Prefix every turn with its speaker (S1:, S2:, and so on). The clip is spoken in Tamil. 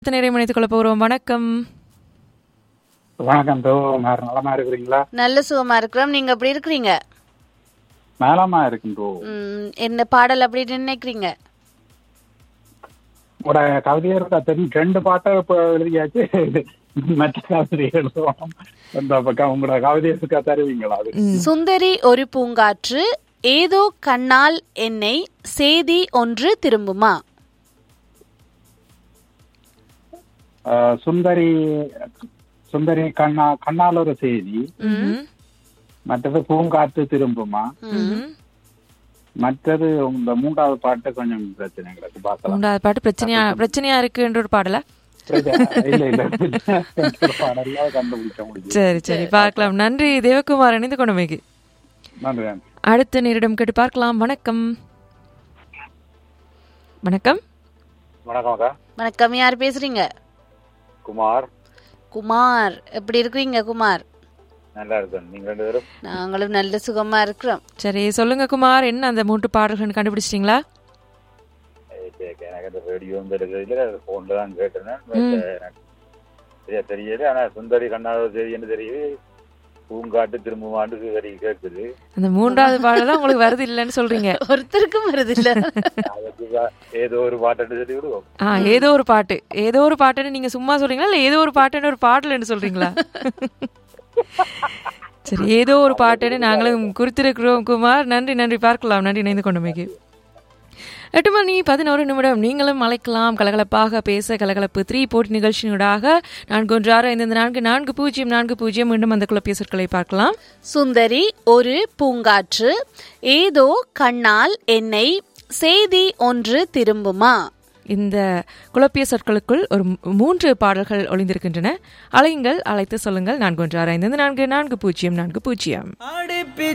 S1: நேரம் இணைத்துக் கொள்ள போகிறோம் வணக்கம்
S2: வணக்கம் தோ மேற நலமா இருக்கிறீங்களா
S3: நல்ல சுகமா இருக்கிறோம் நீங்க எப்படி இருக்கிறீங்க
S2: நலமா இருக்கும் தோ
S3: ம், என்ன பாடல் அப்படின்னு நினைக்கிறீங்க
S2: உங்களோட கவிதையை இருக்கா தெரியும் ரெண்டு பாட்டை இப்போ எழுதியாச்சு மற்ற கவிதை எழுதுவோம் அந்த பக்கம் உங்களோட கவிதையை இருக்கா தருவீங்களா அது
S3: சுந்தரி ஒரு பூங்காற்று ஏதோ கண்ணால் என்னை செய்தி ஒன்று திரும்புமா
S2: ஆஹ், சுந்தரி சுந்தரி கண்ணா கண்ணால் ஒரு செய்தி மற்றது பூங்காற்று திரும்புமா மற்றது இந்த மூன்றாவது பாட்டு கொஞ்சம் பிரச்சனை கிடக்கு பார்க்கலாம்
S1: மூன்றாவது பாட்டு பிரச்சனையா பிரச்சனையா இருக்குன்ற ஒரு பாடல
S2: இல்ல இல்ல ஒரு பாடல்ல கண்டுபிடிக்க முடியும்
S1: சரி சரி பார்க்கலாம் நன்றி தேவகுமார் இணைந்து கொண்டமைக்கு
S2: நன்றி நன்றி
S1: அடுத்த நேரிடம் கேட்டு பார்க்கலாம் வணக்கம் வணக்கம்
S2: வணக்கம் அக்கா
S3: வணக்கம் யார் பேசுறீங்க
S2: குமார்
S3: குமார் எப்படி இருக்கிறீங்க குமார்
S2: நல்லா இருக்கேன் நீங்க ரெண்டு பேரும்
S3: நாங்களும் நல்ல சுகமா இருக்கிறோம்
S1: சரி சொல்லுங்க குமார் என்ன அந்த மூன்று பாடல்கள் கண்டுபிடிச்சிட்டீங்களா
S2: எனக்கு அந்த ரேடியோ தெரியல போன்ல தான் கேட்டேன் எனக்கு சரியா தெரியல ஆனா சுந்தரி கண்ணாத தெரியுன்னு தெரியுது பூங்காட்டு திரும்புமாண்டு சரி கேட்குது
S1: அந்த மூன்றாவது பாடல் தான் உங்களுக்கு வருது இல்லைன்னு சொல்றீங்க
S3: ஒருத்தருக்கும் வருது இல்ல
S2: அதுக்கு தான் ஏதோ ஒரு பாட்டு சொல்லி விடுவோம்
S1: ஆ ஏதோ ஒரு பாட்டு ஏதோ ஒரு பாட்டுன்னு நீங்க சும்மா சொல்றீங்களா இல்ல ஏதோ ஒரு பாட்டுன்னு ஒரு பாடல்னு சொல்றீங்களா சரி ஏதோ ஒரு பாட்டுன்னு நாங்களும் குறித்திருக்கிறோம் குமார் நன்றி நன்றி பார்க்கலாம் நன்றி இணைந்து கொண்டமைக்கு எட்டு மணி பதினோரு நிமிடம் நீங்களும் அழைக்கலாம் கலகலப்பாக பேச கலகலப்பு த்ரீ போட்டி நிகழ்ச்சியினூடாக நான்கு ஒன்று ஆறு ஐந்து நான்கு நான்கு பூஜ்ஜியம் நான்கு பூஜ்ஜியம் மீண்டும் அந்த குழப்பிய சொற்களை பார்க்கலாம்
S3: சுந்தரி ஒரு பூங்காற்று ஏதோ கண்ணால் என்னை செய்தி ஒன்று திரும்புமா
S1: இந்த குழப்பிய சொற்களுக்குள் ஒரு மூ- மூன்று பாடல்கள் ஒளிந்திருக்கின்றன அழையுங்கள் அழைத்து சொல்லுங்கள் நான்கு ஒன்று ஆறு ஐந்து நான்கு நான்கு பூஜ்ஜியம் நான்கு பூஜ்ஜியம்